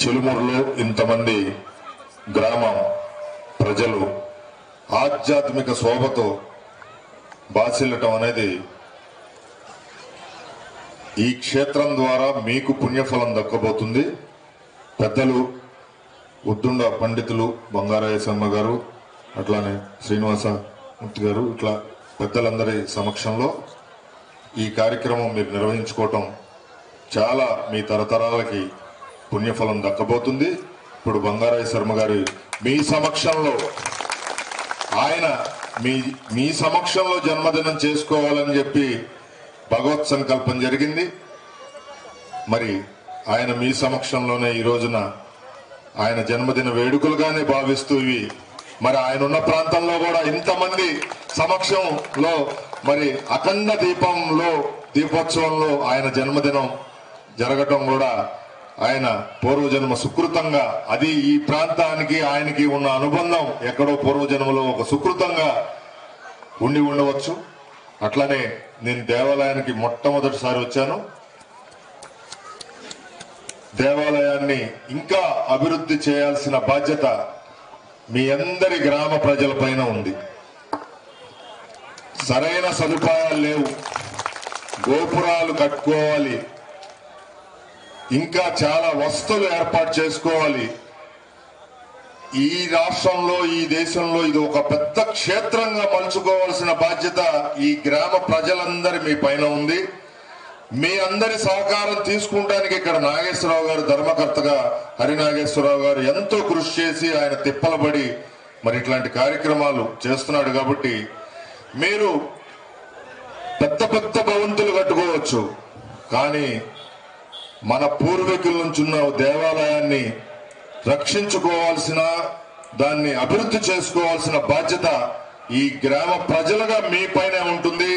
చిలుమూరులో ఇంతమంది గ్రామ ప్రజలు ఆధ్యాత్మిక శోభతో బాసిల్లటం అనేది ఈ క్షేత్రం ద్వారా మీకు పుణ్యఫలం దక్కబోతుంది పెద్దలు ఉద్దుండ పండితులు బంగారాయ శర్మ గారు అట్లానే శ్రీనివాస మూర్తి గారు ఇట్లా పెద్దలందరి సమక్షంలో ఈ కార్యక్రమం మీరు నిర్వహించుకోవటం చాలా మీ తరతరాలకి పుణ్యఫలం దక్కబోతుంది ఇప్పుడు బంగారాయ శర్మ గారి మీ సమక్షంలో ఆయన మీ మీ సమక్షంలో జన్మదినం చేసుకోవాలని చెప్పి భగవత్ సంకల్పం జరిగింది మరి ఆయన మీ సమక్షంలోనే ఈ రోజున ఆయన జన్మదిన వేడుకలుగానే భావిస్తూ ఇవి మరి ఆయన ఉన్న ప్రాంతంలో కూడా ఇంతమంది సమక్షంలో మరి అఖండ దీపంలో దీపోత్సవంలో ఆయన జన్మదినం జరగటం కూడా ఆయన పూర్వజన్మ సుకృతంగా అది ఈ ప్రాంతానికి ఆయనకి ఉన్న అనుబంధం ఎక్కడో పూర్వజన్మలో ఒక సుకృతంగా ఉండి ఉండవచ్చు అట్లనే నేను దేవాలయానికి మొట్టమొదటిసారి వచ్చాను దేవాలయాన్ని ఇంకా అభివృద్ధి చేయాల్సిన బాధ్యత మీ అందరి గ్రామ ప్రజల పైన ఉంది సరైన సదుపాయాలు లేవు గోపురాలు కట్టుకోవాలి ఇంకా చాలా వస్తువులు ఏర్పాటు చేసుకోవాలి ఈ రాష్ట్రంలో ఈ దేశంలో ఇది ఒక పెద్ద క్షేత్రంగా మలుచుకోవాల్సిన బాధ్యత ఈ గ్రామ ప్రజలందరి మీ పైన ఉంది మీ అందరి సహకారం తీసుకుంటానికి ఇక్కడ నాగేశ్వరరావు గారు ధర్మకర్తగా హరినాగేశ్వరరావు గారు ఎంతో కృషి చేసి ఆయన తిప్పలబడి మరి ఇట్లాంటి కార్యక్రమాలు చేస్తున్నాడు కాబట్టి మీరు పెద్ద పెద్ద భవంతులు కట్టుకోవచ్చు కానీ మన పూర్వీకుల నుంచి ఉన్న దేవాలయాన్ని రక్షించుకోవాల్సిన దాన్ని అభివృద్ధి చేసుకోవాల్సిన బాధ్యత ఈ గ్రామ ప్రజలుగా మీ పైనే ఉంటుంది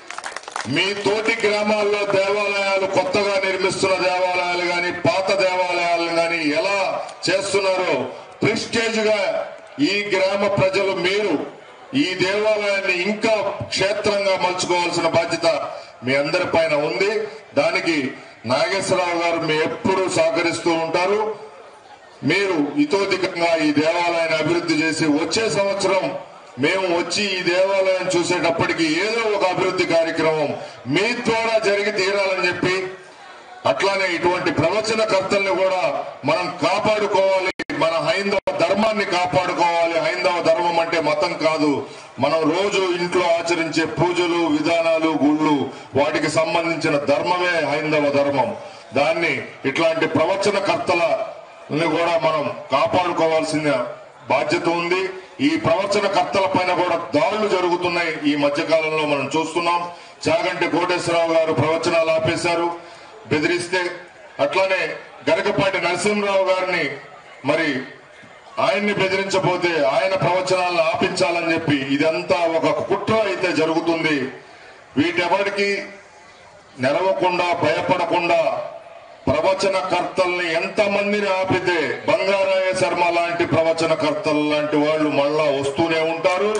మీ తోటి గ్రామాల్లో దేవాలయాలు కొత్తగా నిర్మిస్తున్న దేవాలయాలు గాని పాత దేవాలయాలు గాని ఎలా చేస్తున్నారో ప్రిస్టేజ్ గా ఈ గ్రామ ప్రజలు మీరు ఈ దేవాలయాన్ని ఇంకా క్షేత్రంగా మలుచుకోవాల్సిన బాధ్యత మీ అందరి పైన ఉంది దానికి నాగేశ్వరరావు గారు మీ ఎప్పుడూ సహకరిస్తూ ఉంటారు మీరు ఇతోధికంగా ఈ దేవాలయాన్ని అభివృద్ధి చేసి వచ్చే సంవత్సరం మేము వచ్చి ఈ దేవాలయం చూసేటప్పటికి ఏదో ఒక అభివృద్ధి కార్యక్రమం మీ ద్వారా జరిగి తీరాలని చెప్పి అట్లానే ఇటువంటి ప్రవచనకర్తల్ని కూడా మనం కాపాడుకోవాలి మన హైందవ ధర్మాన్ని కాపాడుకోవాలి హైందవ ధర్మం అంటే మతం కాదు మనం రోజు ఇంట్లో ఆచరించే పూజలు విధానాలు గుళ్ళు వాటికి సంబంధించిన ధర్మమే హైందవ ధర్మం దాన్ని ఇట్లాంటి ప్రవచనకర్తలని కూడా మనం కాపాడుకోవాల్సిన బాధ్యత ఉంది ఈ ప్రవచనకర్తల పైన కూడా దాడులు జరుగుతున్నాయి ఈ మధ్య కాలంలో మనం చూస్తున్నాం చాగంటి కోటేశ్వరరావు గారు ప్రవచనాలు ఆపేశారు బెదిరిస్తే అట్లానే గరకపాటి నరసింహరావు గారిని మరి ఆయన్ని బెదిరించబోతే ఆయన ప్రవచనాలను ఆపించాలని చెప్పి ఇదంతా ఒక కుట్ర అయితే జరుగుతుంది వీటెవరికి నెరవకుండా భయపడకుండా ప్రవచనకర్తల్ని ఎంత మందిని ఆపితే బంగారాయ శర్మ లాంటి ప్రవచనకర్తలు లాంటి వాళ్ళు మళ్ళా వస్తూనే ఉంటారు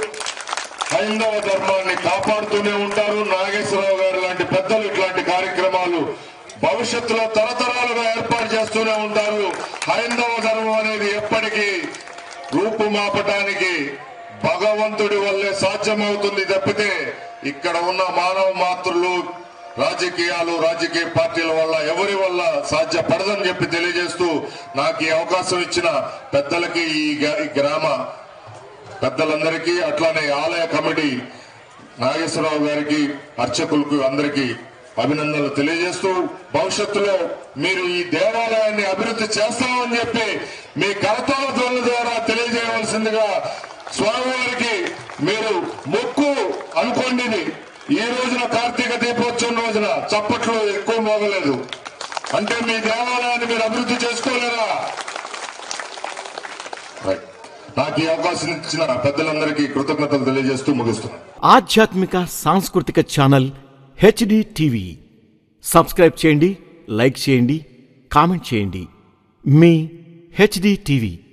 హైందవ ధర్మాన్ని కాపాడుతూనే ఉంటారు నాగేశ్వరరావు గారు లాంటి పెద్దలు ఇట్లాంటి కార్యక్రమాలు భవిష్యత్తులో తరతరాలుగా ఏర్పాటు చేస్తూనే ఉంటారు హైందవ ధర్మం అనేది ఎప్పటికీ రూపుమాపటానికి భగవంతుడి వల్లే సాధ్యమవుతుంది తప్పితే ఇక్కడ ఉన్న మానవ మాతృలు రాజకీయాలు రాజకీయ పార్టీల వల్ల ఎవరి వల్ల సాధ్యపడదని చెప్పి తెలియజేస్తూ నాకు ఈ అవకాశం ఇచ్చిన పెద్దలకి ఈ గ- ఈ గ్రామ పెద్దలందరికీ అట్లానే ఆలయ కమిటీ నాగేశ్వరరావు గారికి అర్చకులకు అందరికీ అభినందనలు తెలియజేస్తూ భవిష్యత్తులో మీరు ఈ దేవాలయాన్ని అభివృద్ధి చేస్తామని చెప్పి మీ కరతాల ధ్వనుల ద్వారా తెలియజేయవలసిందిగా స్వామివారికి మీరు మొక్కు అనుకోండి ఇది. ఈ రోజున కార్తీక దీపోత్సవం రోజున చప్పట్లు ఎక్కువ మోగలేదు అంటే మీ దేవాలయాన్ని మీరు అభివృద్ధి చేసుకోలేరా రైట్. నాకు ఈ అవకాశం ఇచ్చిన పెద్దలందరికీ కృతజ్ఞతలు తెలియజేస్తూ ముగిస్తున్నాను ఆధ్యాత్మిక సాంస్కృతిక ఛానల్ హెచ్డి టీవీ సబ్స్క్రైబ్ చేయండి లైక్ చేయండి కామెంట్ చేయండి మీ హెచ్డి టీవీ